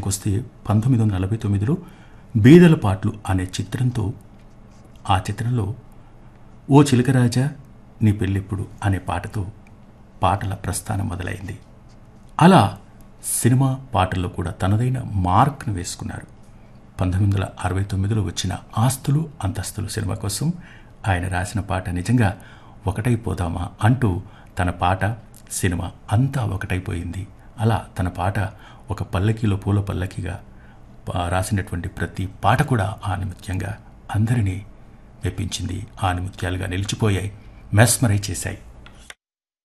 విషయానికి వస్తే పంతొమ్మిది వందల నలభై తొమ్మిదిలో బీదల పాటలు అనే చిత్రంతో ఆ చిత్రంలో ఓ చిలకరాజా నీ పెళ్ళెప్పుడు అనే పాటతో పాటల ప్రస్థానం మొదలైంది అలా సినిమా పాటల్లో కూడా తనదైన మార్క్ను వేసుకున్నారు పంతొమ్మిది వందల అరవై తొమ్మిదిలో వచ్చిన ఆస్తులు అంతస్తులు సినిమా కోసం ఆయన రాసిన పాట నిజంగా ఒకటైపోదామా అంటూ తన పాట సినిమా అంతా ఒకటైపోయింది అలా తన పాట ఒక పల్లకిలో పూల పల్లకిగా పా- రాసినటువంటి ప్రతి పాట కూడా ఆనిముత్యంగా అందరినీ మెప్పించింది ఆనిముత్యాలుగా నిలిచిపోయాయి మెస్మరై చేశాయి